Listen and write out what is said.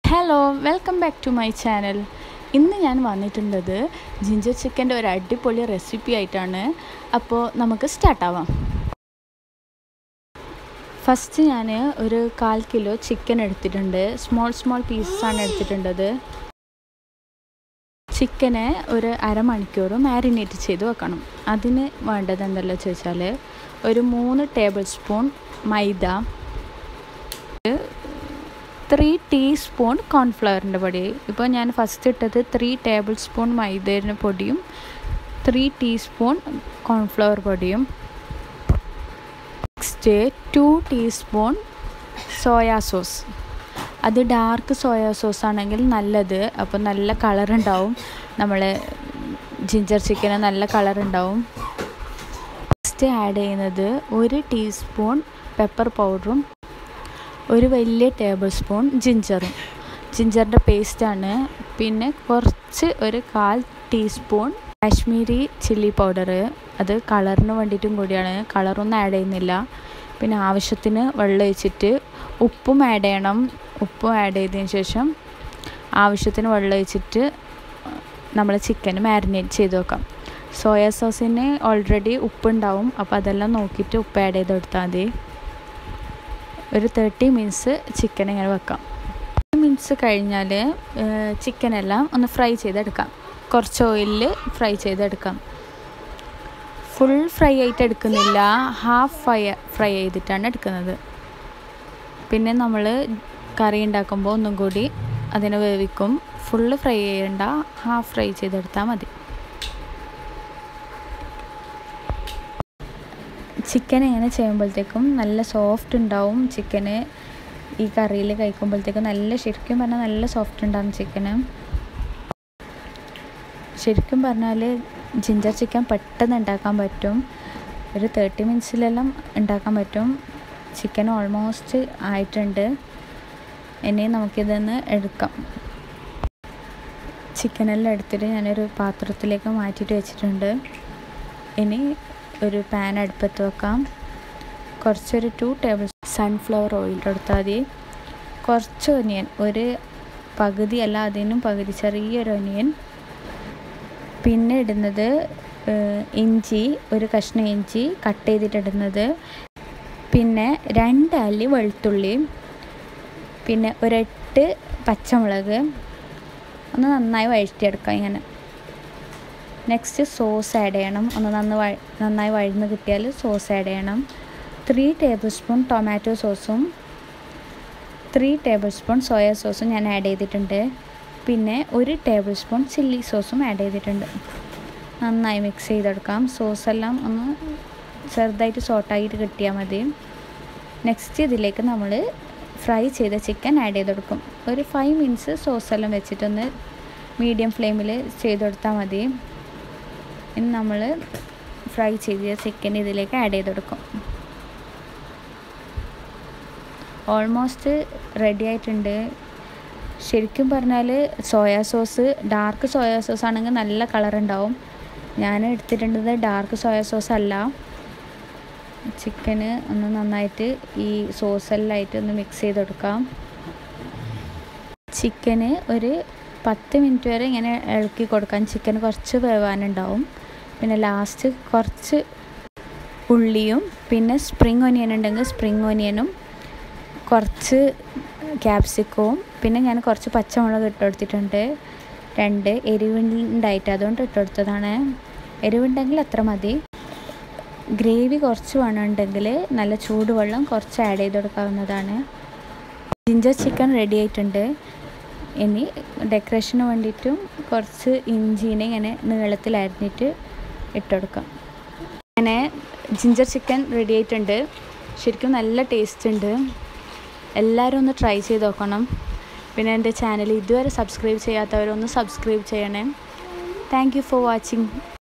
hello welcome back to my channel ഇന്ന് ഞാൻ വന്നിട്ടുള്ളത് ജിഞ്ചർ ചിക്കൻ്റെ ഒരു അടിപൊളി റെസിപ്പി ആയിട്ടാണ് അപ്പോൾ നമുക്ക് സ്റ്റാർട്ടാവാം ഫസ്റ്റ് ഞാൻ ഒരു കാൽ കിലോ ചിക്കൻ എടുത്തിട്ടുണ്ട് സ്മോൾ സ്മോൾ പീസസാണ് എടുത്തിട്ടുള്ളത് ചിക്കനെ ഒരു അരമണിക്കൂർ മാരിനേറ്റ് ചെയ്ത് വെക്കണം അതിന് വേണ്ടത് എന്തല്ലോ ചോദിച്ചാൽ ഒരു മൂന്ന് tablespoon maida three teaspoon കോൺഫ്ലവറിൻ്റെ പൊടി ഇപ്പോൾ ഞാൻ ഫസ്റ്റ് ഇട്ടത് ത്രീ ടേബിൾ സ്പൂൺ മൈദയുടെ പൊടിയും ത്രീ ടീസ്പൂൺ കോൺഫ്ലവർ പൊടിയും next two teaspoon soya sauce അത് ഡാർക്ക് സോയാ സോസ് ആണെങ്കിൽ നല്ലത് അപ്പോൾ നല്ല കളർ ഉണ്ടാവും നമ്മൾ ജിഞ്ചർ ചിക്കന് നല്ല കളർ ഉണ്ടാവും നെക്സ്റ്റ് ആഡ് ചെയ്യുന്നത് ഒരു ടീസ്പൂൺ പെപ്പർ പൗഡറും ഒരു വലിയ ടേബിൾ സ്പൂൺ ജിഞ്ചറും ജിഞ്ചറിൻ്റെ പേസ്റ്റാണ് പിന്നെ കുറച്ച് ഒരു കാൽ ടീസ്പൂൺ കാശ്മീരി ചില്ലി പൗഡർ അത് കളറിന് വേണ്ടിയിട്ടും കൂടിയാണ് കളറൊന്നും ആഡ് ചെയ്യുന്നില്ല പിന്നെ ആവശ്യത്തിന് വെള്ളം ഒഴിച്ചിട്ട് ഉപ്പും ആഡ് ചെയ്യണം ഉപ്പും ആഡ് ചെയ്തതിന് ശേഷം ആവശ്യത്തിന് വെള്ളം ഒഴിച്ചിട്ട് നമ്മൾ ചിക്കൻ മാരിനേറ്റ് ചെയ്ത് വെക്കാം സോയാ സോസിന് ഓൾറെഡി ഉപ്പുണ്ടാവും അപ്പോൾ അതെല്ലാം നോക്കിയിട്ട് ഉപ്പ് ആഡ് ചെയ്ത് കൊടുത്താൽ മതി ഒരു തേർട്ടി മിനിറ്റ്സ് ചിക്കൻ ഇങ്ങനെ വെക്കാം മിനിറ്റ്സ് കഴിഞ്ഞാൽ ചിക്കനെല്ലാം ഒന്ന് ഫ്രൈ ചെയ്തെടുക്കാം കുറച്ച് ഓയിലിൽ ഫ്രൈ ചെയ്തെടുക്കാം ഫുൾ ഫ്രൈ ആയിട്ട് എടുക്കുന്നില്ല ഹാഫ് ഫ്രൈ ഫ്രൈ ചെയ്തിട്ടാണ് എടുക്കുന്നത് പിന്നെ നമ്മൾ കറി ഉണ്ടാക്കുമ്പോൾ ഒന്നും കൂടി അതിനെ വേവിക്കും ഫുള്ള് ഫ്രൈ ചെയ്യണ്ട ഹാഫ് ഫ്രൈ ചെയ്തെടുത്താൽ മതി ചിക്കൻ ഇങ്ങനെ ചെയ്യുമ്പോഴത്തേക്കും നല്ല സോഫ്റ്റ് ഉണ്ടാവും ചിക്കന് ഈ കറിയിൽ കഴിക്കുമ്പോഴത്തേക്കും നല്ല ശരിക്കും പറഞ്ഞാൽ നല്ല സോഫ്റ്റ് ഉണ്ടാകും ചിക്കന് ശരിക്കും പറഞ്ഞാൽ ജിഞ്ചർ ചിക്കൻ പെട്ടെന്ന് ഉണ്ടാക്കാൻ പറ്റും ഒരു തേർട്ടി മിനിറ്റ്സിലെല്ലാം ഉണ്ടാക്കാൻ പറ്റും ചിക്കൻ ഓൾമോസ്റ്റ് ആയിട്ടുണ്ട് ഇനി നമുക്കിതൊന്ന് എടുക്കാം ചിക്കനെല്ലാം എടുത്തിട്ട് ഞാനൊരു പാത്രത്തിലേക്ക് മാറ്റിയിട്ട് വെച്ചിട്ടുണ്ട് ഇനി ഒരു പാൻ അടുപ്പത്ത് വെക്കാം കുറച്ചൊരു ടു ടേബിൾ സൺഫ്ലവർ ഓയിൽ എടുത്താൽ മതി കുറച്ച് ഒനിയൻ ഒരു പകുതി അല്ല അതിനും പകുതി ചെറിയൊരു ഒനിയൻ പിന്നെ ഇടുന്നത് ഇഞ്ചി ഒരു കഷ്ണം ഇഞ്ചി കട്ട് ചെയ്തിട്ടിടുന്നത് പിന്നെ രണ്ട് അല്ലി വെളുത്തുള്ളി പിന്നെ ഒരെട്ട് പച്ചമുളക് ഒന്ന് നന്നായി വഴറ്റിയെടുക്കാം ഇങ്ങനെ നെക്സ്റ്റ് സോസ് ആഡ് ചെയ്യണം ഒന്ന് നന്ന് വഴ നന്നായി വഴന്ന് കിട്ടിയാൽ സോസ് ആഡ് ചെയ്യണം ത്രീ ടേബിൾ സ്പൂൺ ടൊമാറ്റോ സോസും ത്രീ ടേബിൾ സ്പൂൺ സോയ സോസും ഞാൻ ആഡ് ചെയ്തിട്ടുണ്ട് പിന്നെ ഒരു ടേബിൾ സ്പൂൺ ചില്ലി സോസും ആഡ് ചെയ്തിട്ടുണ്ട് നന്നായി മിക്സ് ചെയ്തെടുക്കാം സോസെല്ലാം ഒന്ന് ചെറുതായിട്ട് സോട്ടായിട്ട് കിട്ടിയാൽ മതി നെക്സ്റ്റ് ഇതിലേക്ക് നമ്മൾ ഫ്രൈ ചെയ്ത ചിക്കൻ ആഡ് ചെയ്ത് കൊടുക്കും ഒരു ഫൈവ് മിനിറ്റ്സ് സോസെല്ലാം വെച്ചിട്ടൊന്ന് മീഡിയം ഫ്ലെയിമിൽ ചെയ്ത് കൊടുത്താൽ മതി ഇനി നമ്മൾ ഫ്രൈ ചെയ്ത ചിക്കൻ ഇതിലേക്ക് ആഡ് ചെയ്ത് കൊടുക്കും ഓൾമോസ്റ്റ് റെഡി ആയിട്ടുണ്ട് ശരിക്കും പറഞ്ഞാൽ soya sauce dark soya sauce ആണെങ്കിൽ നല്ല കളർ ഉണ്ടാവും ഞാൻ എടുത്തിട്ടുള്ളത് ഡാർക്ക് സോയാ സോസ് അല്ല ചിക്കന് ഒന്ന് നന്നായിട്ട് ഈ സോസെല്ലായിട്ട് ഒന്ന് മിക്സ് ചെയ്ത് കൊടുക്കാം ചിക്കന് ഒരു പത്ത് മിനിറ്റ് വരെ ഇങ്ങനെ ഇളക്കി കൊടുക്കാൻ ചിക്കൻ കുറച്ച് വേവാനുണ്ടാവും പിന്നെ ലാസ്റ്റ് കുറച്ച് ഉള്ളിയും പിന്നെ സ്പ്രിങ് ഒനിയൻ ഉണ്ടെങ്കിൽ സ്പ്രിങ് ഒനിയനും കുറച്ച് ക്യാപ്സിക്കവും പിന്നെ ഞാൻ കുറച്ച് പച്ചമുളക് ഇട്ട് കൊടുത്തിട്ടുണ്ട് രണ്ട് എരിവുണ്ടായിട്ട് അതുകൊണ്ട് ഇട്ട് കൊടുത്തതാണ് എരിവുണ്ടെങ്കിൽ അത്ര മതി ഗ്രേവി കുറച്ച് വേണമെന്നുണ്ടെങ്കിൽ നല്ല ചൂടുവെള്ളം കുറച്ച് ആഡ് ചെയ്ത് കൊടുക്കാവുന്നതാണ് ജിഞ്ചർ ചിക്കൻ റെഡി ആയിട്ടുണ്ട് ഇനി ഡെക്കറേഷന് വേണ്ടിയിട്ടും കുറച്ച് ഇഞ്ചീനെ ഇങ്ങനെ നീളത്തിൽ അരിഞ്ഞിട്ട് ഇട്ടുകൊടുക്കാം അങ്ങനെ ജിഞ്ചർ ചിക്കൻ റെഡി ആയിട്ടുണ്ട് ശരിക്കും നല്ല ടേസ്റ്റ് ഉണ്ട് എല്ലാവരും ഒന്ന് ട്രൈ ചെയ്ത് നോക്കണം പിന്നെ എൻ്റെ ചാനൽ ഇതുവരെ സബ്സ്ക്രൈബ് ചെയ്യാത്തവരൊന്ന് സബ്സ്ക്രൈബ് ചെയ്യണേ താങ്ക് യു ഫോർ വാച്ചിങ്